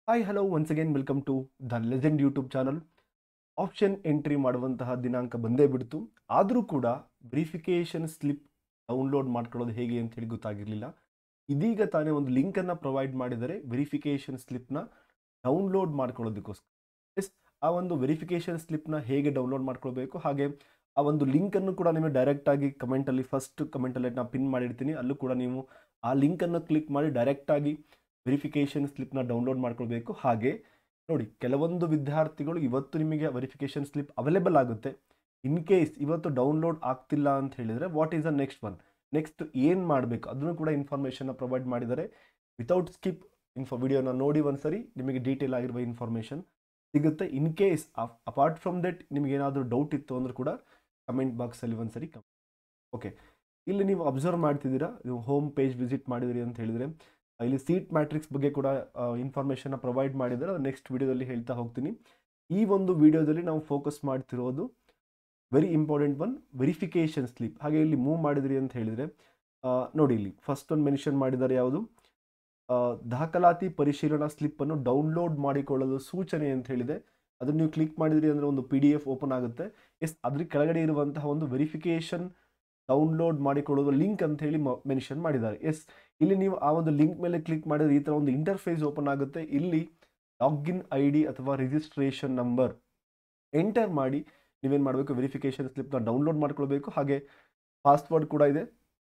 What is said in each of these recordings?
hi hello once again welcome to the legend YouTube channel option entry ಮಾಡುವಂತಹ ದಿನಾಂಕ ಬಂದೇ ಬಿಡ್ತು ಆದರೂ ಕೂಡ ವೆರಿಫಿಕೇಷನ್ ಸ್ಲಿಪ್ ಡೌನ್ಲೋಡ್ ಮಾಡ್ಕೊಳ್ಳೋದು ಹೇಗೆ ಅಂತ ಹೇಳಿ ಗೊತ್ತಾಗಿರಲಿಲ್ಲ ಇದೀಗ ತಾನೇ ಒಂದು ಲಿಂಕನ್ನು ಪ್ರೊವೈಡ್ ಮಾಡಿದರೆ ವೆರಿಫಿಕೇಷನ್ ಸ್ಲಿಪ್ನ ಡೌನ್ಲೋಡ್ ಮಾಡ್ಕೊಳ್ಳೋದಕ್ಕೋಸ್ಕರ ಎಸ್ ಆ ಒಂದು ವೆರಿಫಿಕೇಷನ್ ಸ್ಲಿಪ್ನ ಹೇಗೆ ಡೌನ್ಲೋಡ್ ಮಾಡ್ಕೊಳ್ಬೇಕು ಹಾಗೆ ಆ ಒಂದು ಲಿಂಕನ್ನು ಕೂಡ ನಿಮಗೆ ಡೈರೆಕ್ಟಾಗಿ ಕಮೆಂಟಲ್ಲಿ ಫಸ್ಟ್ ಕಮೆಂಟಲ್ಲಿ ನಾನು ಪಿನ್ ಮಾಡಿರ್ತೀನಿ ಅಲ್ಲೂ ಕೂಡ ನೀವು ಆ ಲಿಂಕನ್ನು ಕ್ಲಿಕ್ ಮಾಡಿ ಡೈರೆಕ್ಟಾಗಿ ವೆರಿಫಿಕೇಷನ್ ಸ್ಲಿಪ್ನ ಡೌನ್ಲೋಡ್ ಮಾಡ್ಕೊಳ್ಬೇಕು ಹಾಗೆ ನೋಡಿ ಕೆಲವೊಂದು ವಿದ್ಯಾರ್ಥಿಗಳು ಇವತ್ತು ನಿಮಗೆ ವೆರಿಫಿಕೇಷನ್ ಸ್ಲಿಪ್ ಅವೈಲೇಬಲ್ ಆಗುತ್ತೆ ಇನ್ ಕೇಸ್ ಇವತ್ತು ಡೌನ್ಲೋಡ್ ಆಗ್ತಿಲ್ಲ ಅಂತ ಹೇಳಿದರೆ what is the next one next ಏನು ಮಾಡಬೇಕು ಅದನ್ನು ಕೂಡ ಇನ್ಫಾರ್ಮೇಷನ್ನ ಪ್ರೊವೈಡ್ ಮಾಡಿದ್ದಾರೆ ವಿತೌಟ್ ಸ್ಕಿಪ್ ಇನ್ಫೋ ವಿಡಿಯೋನ ನೋಡಿ ಒಂದ್ಸರಿ ನಿಮಗೆ ಡೀಟೇಲ್ ಆಗಿರುವ ಇನ್ಫಾರ್ಮೇಷನ್ ಸಿಗುತ್ತೆ in case apart from that ನಿಮಗೆ ಏನಾದರೂ ಡೌಟ್ ಇತ್ತು ಅಂದರೂ ಕೂಡ ಕಮೆಂಟ್ ಬಾಕ್ಸಲ್ಲಿ ಒಂದ್ಸರಿ ಕಮ್ ಓಕೆ ಇಲ್ಲಿ ನೀವು ಅಬ್ಸರ್ವ್ ಮಾಡ್ತಿದ್ದೀರಾ ನೀವು ಹೋಮ್ ಪೇಜ್ ವಿಸಿಟ್ ಮಾಡಿದಿರಿ ಅಂತ ಹೇಳಿದರೆ ಇಲ್ಲಿ ಸೀಟ್ ಮ್ಯಾಟ್ರಿಕ್ಸ್ ಬಗ್ಗೆ ಕೂಡ ಇನ್ಫಾರ್ಮೇಷನ್ನ ಪ್ರೊವೈಡ್ ಮಾಡಿದರೆ ಅದು ನೆಕ್ಸ್ಟ್ ವಿಡಿಯೋದಲ್ಲಿ ಹೇಳ್ತಾ ಹೋಗ್ತೀನಿ ಈ ಒಂದು ವಿಡಿಯೋದಲ್ಲಿ ನಾವು ಫೋಕಸ್ ಮಾಡ್ತಿರೋದು very important one verification slip ಹಾಗೆ ಇಲ್ಲಿ ಮೂವ್ ಮಾಡಿದ್ರಿ ಅಂತ ಹೇಳಿದರೆ ನೋಡಿ ಇಲ್ಲಿ ಫಸ್ಟ್ ಒಂದು ಮೆನ್ಷನ್ ಮಾಡಿದ್ದಾರೆ ಯಾವುದು ದಾಖಲಾತಿ ಪರಿಶೀಲನಾ ಸ್ಲಿಪ್ಪನ್ನು ಡೌನ್ಲೋಡ್ ಮಾಡಿಕೊಳ್ಳಲು ಸೂಚನೆ ಅಂತ ಹೇಳಿದೆ ಅದನ್ನು ನೀವು ಕ್ಲಿಕ್ ಮಾಡಿದ್ರಿ ಅಂದರೆ ಒಂದು ಪಿ ಡಿ ಎಫ್ ಓಪನ್ ಆಗುತ್ತೆ ಎಸ್ ಅದ್ರ ಕೆಳಗಡೆ ಇರುವಂತಹ ಒಂದು ವೆರಿಫಿಕೇಷನ್ ಡೌನ್ಲೋಡ್ ಮಾಡಿಕೊಳ್ಳೋದು ಲಿಂಕ್ ಅಂತ ಹೇಳಿ ಮೆನ್ಷನ್ ಮಾಡಿದ್ದಾರೆ ಎಸ್ ಇಲ್ಲಿ ನೀವು ಆ ಒಂದು ಲಿಂಕ್ ಮೇಲೆ ಕ್ಲಿಕ್ ಮಾಡಿದ್ರೆ ಈ ಥರ ಒಂದು ಇಂಟರ್ಫೇಸ್ ಓಪನ್ ಆಗುತ್ತೆ ಇಲ್ಲಿ ಲಾಗಿನ್ ಐ ಡಿ ಅಥವಾ ರಿಜಿಸ್ಟ್ರೇಷನ್ ನಂಬರ್ ಎಂಟರ್ ಮಾಡಿ ನೀವೇನು ಮಾಡಬೇಕು ವೆರಿಫಿಕೇಷನ್ ಸ್ಲಿಪ್ನ ಡೌನ್ಲೋಡ್ ಮಾಡ್ಕೊಳ್ಬೇಕು ಹಾಗೆ ಪಾಸ್ವರ್ಡ್ ಕೂಡ ಇದೆ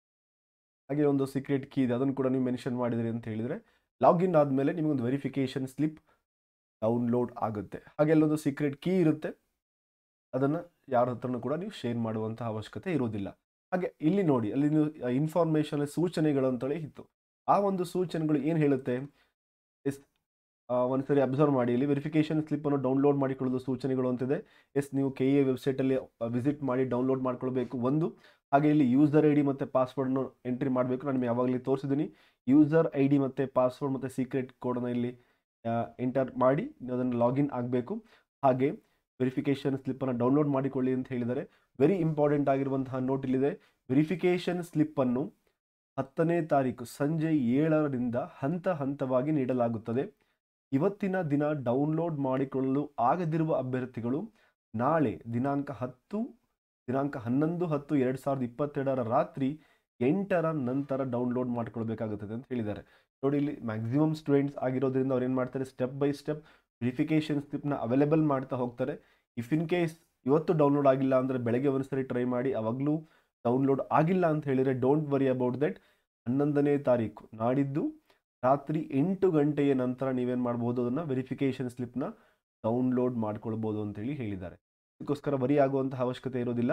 ಹಾಗೆ ಒಂದು ಸೀಕ್ರೆಟ್ ಕೀ ಇದೆ ಅದನ್ನು ಕೂಡ ನೀವು ಮೆನ್ಷನ್ ಮಾಡಿದ್ರಿ ಅಂತ ಹೇಳಿದರೆ ಲಾಗಿನ್ ಆದಮೇಲೆ ನಿಮಗೊಂದು ವೆರಿಫಿಕೇಷನ್ ಸ್ಲಿಪ್ ಡೌನ್ಲೋಡ್ ಆಗುತ್ತೆ ಹಾಗೆ ಅಲ್ಲೊಂದು ಸೀಕ್ರೆಟ್ ಕೀ ಇರುತ್ತೆ ಅದನ್ನು ಯಾರ ಹತ್ರನೂ ಕೂಡ ನೀವು ಶೇರ್ ಮಾಡುವಂಥ ಅವಶ್ಯಕತೆ ಇರೋದಿಲ್ಲ ಹಾಗೆ ಇಲ್ಲಿ ನೋಡಿ ಅಲ್ಲಿ ನೀವು ಇನ್ಫಾರ್ಮೇಷನ್ ಸೂಚನೆಗಳು ಅಂತೇಳಿ ಇತ್ತು ಆ ಒಂದು ಸೂಚನೆಗಳು ಏನು ಹೇಳುತ್ತೆ ಎಸ್ ಒಂದ್ಸರಿ ಅಬ್ಸರ್ವ್ ಮಾಡಿ ಇಲ್ಲಿ ವೆರಿಫಿಕೇಷನ್ ಸ್ಲಿಪ್ಪನ್ನು ಡೌನ್ಲೋಡ್ ಮಾಡಿಕೊಳ್ಳೋದು ಸೂಚನೆಗಳು ಅಂತಿದೆ ಎಸ್ ನೀವು ಕೆ ಎ ವೆಬ್ಸೈಟಲ್ಲಿ ವಿಸಿಟ್ ಮಾಡಿ ಡೌನ್ಲೋಡ್ ಮಾಡ್ಕೊಳ್ಬೇಕು ಒಂದು ಹಾಗೆ ಇಲ್ಲಿ ಯೂಸರ್ ಐ ಡಿ ಮತ್ತು ಪಾಸ್ವರ್ಡ್ನು ಎಂಟ್ರಿ ಮಾಡಬೇಕು ನಾನು ನಿಮಗೆ ಯಾವಾಗಲೇ ತೋರಿಸಿದ್ದೀನಿ ಯೂಸರ್ ಐ ಡಿ ಮತ್ತು ಪಾಸ್ವರ್ಡ್ ಮತ್ತು ಸೀಕ್ರೆಟ್ ಕೋಡನ್ನು ಇಲ್ಲಿ ಎಂಟರ್ ಮಾಡಿ ನೀವು ಅದನ್ನು ಲಾಗಿನ್ ಆಗಬೇಕು ಹಾಗೆ ವೆರಿಫಿಕೇಷನ್ ಸ್ಲಿಪ್ಪನ್ನು ಡೌನ್ಲೋಡ್ ಮಾಡಿಕೊಳ್ಳಿ ಅಂತ ಹೇಳಿದರೆ ವೆರಿ ಇಂಪಾರ್ಟೆಂಟ್ ಆಗಿರುವಂತಹ ನೋಟ್ ಇಲ್ಲಿದೆ ವೆರಿಫಿಕೇಷನ್ ಸ್ಲಿಪ್ಪನ್ನು ಹತ್ತನೇ ತಾರೀಕು ಸಂಜೆ ಏಳರಿಂದ ಹಂತ ಹಂತವಾಗಿ ನೀಡಲಾಗುತ್ತದೆ ಇವತ್ತಿನ ದಿನ ಡೌನ್ಲೋಡ್ ಮಾಡಿಕೊಳ್ಳಲು ಆಗದಿರುವ ಅಭ್ಯರ್ಥಿಗಳು ನಾಳೆ ದಿನಾಂಕ ಹತ್ತು ದಿನಾಂಕ ಹನ್ನೊಂದು ಹತ್ತು ಎರಡು ಸಾವಿರದ ಇಪ್ಪತ್ತೆರಡರ ರಾತ್ರಿ ಎಂಟರ ನಂತರ ಡೌನ್ಲೋಡ್ ಮಾಡ್ಕೊಳ್ಬೇಕಾಗುತ್ತದೆ ಅಂತ ಹೇಳಿದ್ದಾರೆ ನೋಡಿ ಇಲ್ಲಿ ಮ್ಯಾಕ್ಸಿಮಮ್ ಸ್ಟೂಡೆಂಟ್ಸ್ ಆಗಿರೋದ್ರಿಂದ ಅವ್ರು ಏನು ಮಾಡ್ತಾರೆ ಸ್ಟೆಪ್ ಬೈ ಸ್ಟೆಪ್ ವೆರಿಫಿಕೇಷನ್ ಸ್ಲಿಪ್ನ ಅವೈಲೇಬಲ್ ಮಾಡ್ತಾ ಹೋಗ್ತಾರೆ ಇಫ್ ಇನ್ ಕೇಸ್ ಇವತ್ತು ಡೌನ್ಲೋಡ್ ಆಗಿಲ್ಲ ಅಂದರೆ ಬೆಳಗ್ಗೆ ಒಂದ್ಸರಿ ಟ್ರೈ ಮಾಡಿ ಅವಾಗಲೂ ಡೌನ್ಲೋಡ್ ಆಗಿಲ್ಲ ಅಂತ ಹೇಳಿದರೆ ಡೋಂಟ್ ವರಿ ಅಬೌಟ್ ದಟ್ ಹನ್ನೊಂದನೇ ತಾರೀಕು ನಾಡಿದ್ದು ರಾತ್ರಿ ಎಂಟು ಗಂಟೆಯ ನಂತರ ನೀವೇನು ಮಾಡ್ಬೋದು ಅದನ್ನು ವೆರಿಫಿಕೇಷನ್ ಸ್ಲಿಪ್ನ ಡೌನ್ಲೋಡ್ ಮಾಡ್ಕೊಳ್ಬೋದು ಅಂತೇಳಿ ಹೇಳಿದ್ದಾರೆ ಅದಕ್ಕೋಸ್ಕರ ವರಿ ಆಗುವಂತಹ ಅವಶ್ಯಕತೆ ಇರೋದಿಲ್ಲ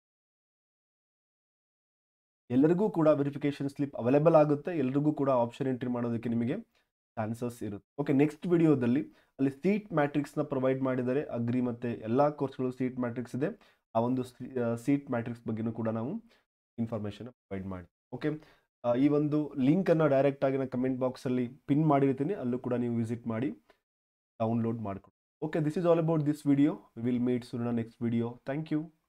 ಎಲ್ಲರಿಗೂ ಕೂಡ ವೆರಿಫಿಕೇಷನ್ ಸ್ಲಿಪ್ ಅವೈಲೇಬಲ್ ಆಗುತ್ತೆ ಎಲ್ಲರಿಗೂ ಕೂಡ ಆಪ್ಷನ್ ಎಂಟ್ರಿ ಮಾಡೋದಕ್ಕೆ ನಿಮಗೆ ಚಾನ್ಸಸ್ ಇರುತ್ತೆ ಓಕೆ ನೆಕ್ಸ್ಟ್ ವಿಡಿಯೋದಲ್ಲಿ ಅಲ್ಲಿ ಸೀಟ್ ಮ್ಯಾಟ್ರಿಕ್ಸ್ನ ಪ್ರೊವೈಡ್ ಮಾಡಿದರೆ ಅಗ್ರಿ ಮತ್ತು ಎಲ್ಲ ಕೋರ್ಸ್ಗಳು ಸೀಟ್ ಮ್ಯಾಟ್ರಿಕ್ಸ್ ಇದೆ ಆ ಒಂದು ಸೀಟ್ ಮ್ಯಾಟ್ರಿಕ್ಸ್ ಬಗ್ಗೆನೂ ಕೂಡ ನಾವು ಇನ್ಫಾರ್ಮೇಷನ್ ಪ್ರೊವೈಡ್ ಮಾಡಿ ಓಕೆ ಈ ಒಂದು ಲಿಂಕನ್ನು ಡೈರೆಕ್ಟಾಗಿ ನಾನು ಕಮೆಂಟ್ ಬಾಕ್ಸಲ್ಲಿ ಪಿನ್ ಮಾಡಿರ್ತೀನಿ ಅಲ್ಲೂ ಕೂಡ ನೀವು ವಿಸಿಟ್ ಮಾಡಿ ಡೌನ್ಲೋಡ್ ಮಾಡ್ಕೊಳ್ಳಿ okay this is all about this video we will meet soon next video thank you